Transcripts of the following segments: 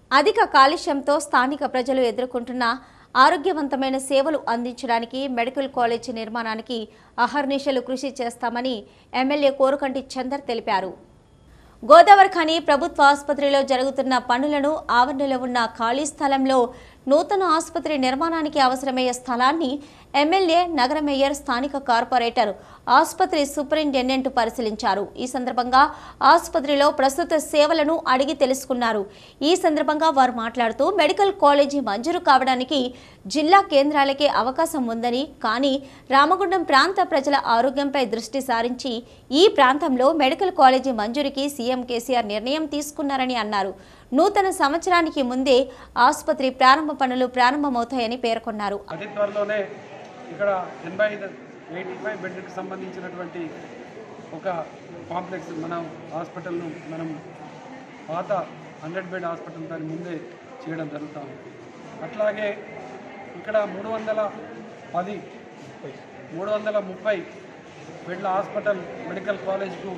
అధిక కాలుష్యంతో స్థానిక ప్రజలు ఎదుర్కొంటున్న ఆరోగ్యవంతమైన సేవలు అందించడానికి మెడికల్ కాలేజీ నిర్మాణానికి అహర్నిశలు కృషి చేస్తామని ఎమ్మెల్యే కోరుకంటి చందర్ తెలిపారు గోదావరి ఖని ప్రభుత్వ ఆసుపత్రిలో జరుగుతున్న పనులను ఆవరణలో ఉన్న ఖాళీ స్థలంలో నూతన ఆసుపత్రి నిర్మాణానికి అవసరమయ్యే స్థలాన్ని ఎమ్మెల్యే నగర మేయర్ స్థానిక కార్పొరేటర్ ఆసుపత్రి సూపరింటెండెంట్ పరిశీలించారు ఈ సందర్భంగా ఆసుపత్రిలో ప్రస్తుత సేవలను అడిగి తెలుసుకున్నారు ఈ సందర్భంగా వారు మాట్లాడుతూ మెడికల్ కాలేజీ మంజూరు కావడానికి జిల్లా కేంద్రాలకే అవకాశం ఉందని కానీ రామగుండం ప్రాంత ప్రజల ఆరోగ్యంపై దృష్టి సారించి ఈ ప్రాంతంలో మెడికల్ కాలేజీ మంజూరికి సీఎం కేసీఆర్ నిర్ణయం తీసుకున్నారని అన్నారు నూతన సంవత్సరానికి ముందే ఆసుపత్రి ప్రారంభ పనులు ప్రారంభమవుతాయని పేర్కొన్నారు అతి త్వరలోనే ఇక్కడ ఎనభై ఐదు ఎయిటీ ఫైవ్ బెడ్కి సంబంధించినటువంటి ఒక కాంప్లెక్స్ మనం హాస్పిటల్ను మనం పాత హండ్రెడ్ బెడ్ హాస్పిటల్ దాని ముందే చేయడం జరుగుతూ ఉంది అట్లాగే ఇక్కడ మూడు వందల పది మూడు వందల ముప్పై బెడ్ల హాస్పిటల్ మెడికల్ కాలేజ్కు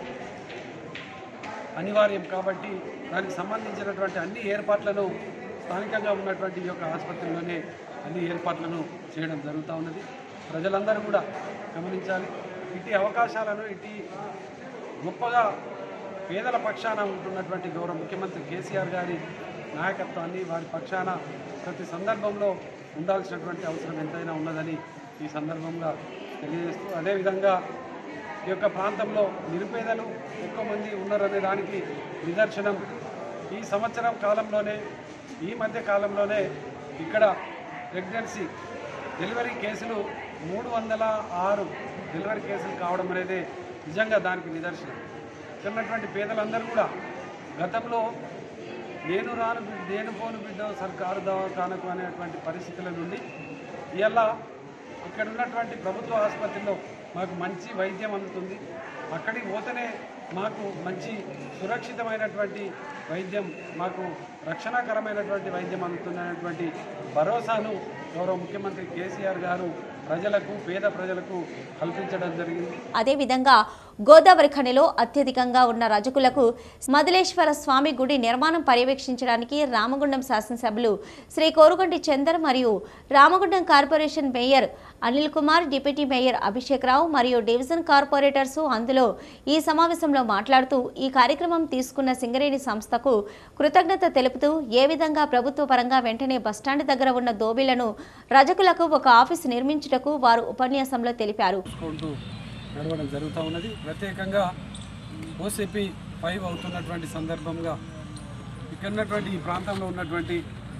అనివార్యం కాబట్టి దానికి సంబంధించినటువంటి అన్ని ఏర్పాట్లను స్థానికంగా ఉన్నటువంటి ఈ యొక్క ఆసుపత్రిలోనే అన్ని ఏర్పాట్లను చేయడం జరుగుతూ ఉన్నది ప్రజలందరూ కూడా గమనించాలి ఇటు అవకాశాలను ఇటు గొప్పగా పేదల పక్షాన ఉంటున్నటువంటి గౌరవ ముఖ్యమంత్రి కేసీఆర్ గారి నాయకత్వాన్ని వారి పక్షాన ప్రతి సందర్భంలో ఉండాల్సినటువంటి అవసరం ఎంతైనా ఉన్నదని ఈ సందర్భంగా తెలియజేస్తూ అదేవిధంగా ఈ యొక్క ప్రాంతంలో నిరుపేదలు ఎక్కువ మంది ఉన్నారనే దానికి నిదర్శనం ఈ సంవత్సరం కాలంలోనే ఈ మధ్య కాలంలోనే ఇక్కడ ప్రెగ్నెన్సీ డెలివరీ కేసులు మూడు వందల ఆరు డెలివరీ కేసులు కావడం అనేది నిజంగా దానికి నిదర్శనం ఇక్కడ ఉన్నటువంటి పేదలందరూ కూడా గతంలో నేను రాను బిడ్డ నేను పోను బిడ్డ సర్కారు దవాఖానకు అనేటువంటి పరిస్థితుల నుండి ఇలా ఇక్కడ ఉన్నటువంటి ప్రభుత్వ ఆసుపత్రిలో మాకు మంచి వైద్యం అందుతుంది అక్కడికి పోతేనే మాకు మంచి సురక్షితమైనటువంటి వైద్యం మాకు రక్షణకరమైనటువంటి వైద్యం అందుతున్నటువంటి భరోసాను గౌరవ ముఖ్యమంత్రి కేసీఆర్ గారు ప్రజలకు పేద ప్రజలకు కల్పించడం జరిగింది అదేవిధంగా గోదావరి ఖనిలో అత్యధికంగా ఉన్న రజకులకు మధులేశ్వర స్వామి గుడి నిర్మాణం పర్యవేక్షించడానికి రామగుండం శాసనసభ్యులు శ్రీ కోరుగంటి చందర్ మరియు Ramagundam corporation mayor Anil Kumar deputy mayor Abhishek Rao మరియు డివిజన్ కార్పొరేటర్స్ అందులో ఈ సమావేశంలో మాట్లాడుతూ ఈ కార్యక్రమం తీసుకున్న సింగరేణి సంస్థకు కృతజ్ఞత తెలుపుతూ ఏ విధంగా ప్రభుత్వ పరంగా వెంటనే బస్టాండ్ దగ్గర ఉన్న దోబీలను రజకులకు ఒక ఆఫీసు నిర్మించుటకు వారు ఉపన్యాసంలో తెలిపారు చూసుకుంటూ నడవడం జరుగుతూ ఉన్నది ప్రత్యేకంగా ఓసీపీ ఫైవ్ అవుతున్నటువంటి సందర్భంగా ఇక్కడ ఉన్నటువంటి ఈ ప్రాంతంలో ఉన్నటువంటి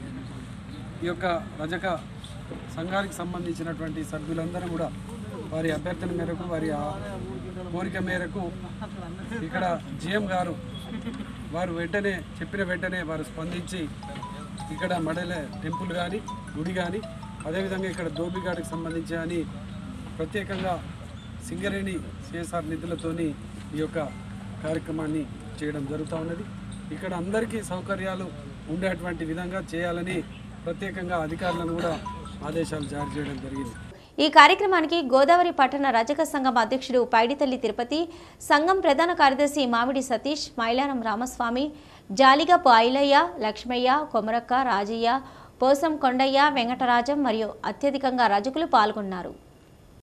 ఈ యొక్క రజక సంఘానికి సంబంధించినటువంటి సభ్యులందరూ కూడా వారి అభ్యర్థన మేరకు వారి ఆ కోరిక మేరకు ఇక్కడ జిఎం గారు వారు వెంటనే చెప్పిన వెంటనే వారు స్పందించి ఇక్కడ మడల టెంపుల్ కానీ గుడి కానీ అదేవిధంగా ఇక్కడ దోబిగాడికి సంబంధించి అని ప్రత్యేకంగా సింగరేణి సిఎస్ఆర్ నిధులతోని ఈ యొక్క కార్యక్రమాన్ని చేయడం జరుగుతూ ఉన్నది ఇక్కడ అందరికీ సౌకర్యాలు ఉండేటువంటి విధంగా చేయాలని ప్రత్యేకంగా అధికారులను కూడా ఆదేశాలు జారీ చేయడం జరిగింది ఈ కార్యక్రమానికి గోదావరి పట్టణ రజక సంఘం అధ్యక్షుడు పైడితల్లి తిరుపతి సంఘం ప్రధాన కార్యదర్శి మామిడి సతీష్ మైలారం రామస్వామి జాలిగపు ఐలయ్య లక్ష్మయ్య కొమరక్క రాజయ్య పోసం కొండయ్య వెంకటరాజం మరియు అత్యధికంగా రజకులు పాల్గొన్నారు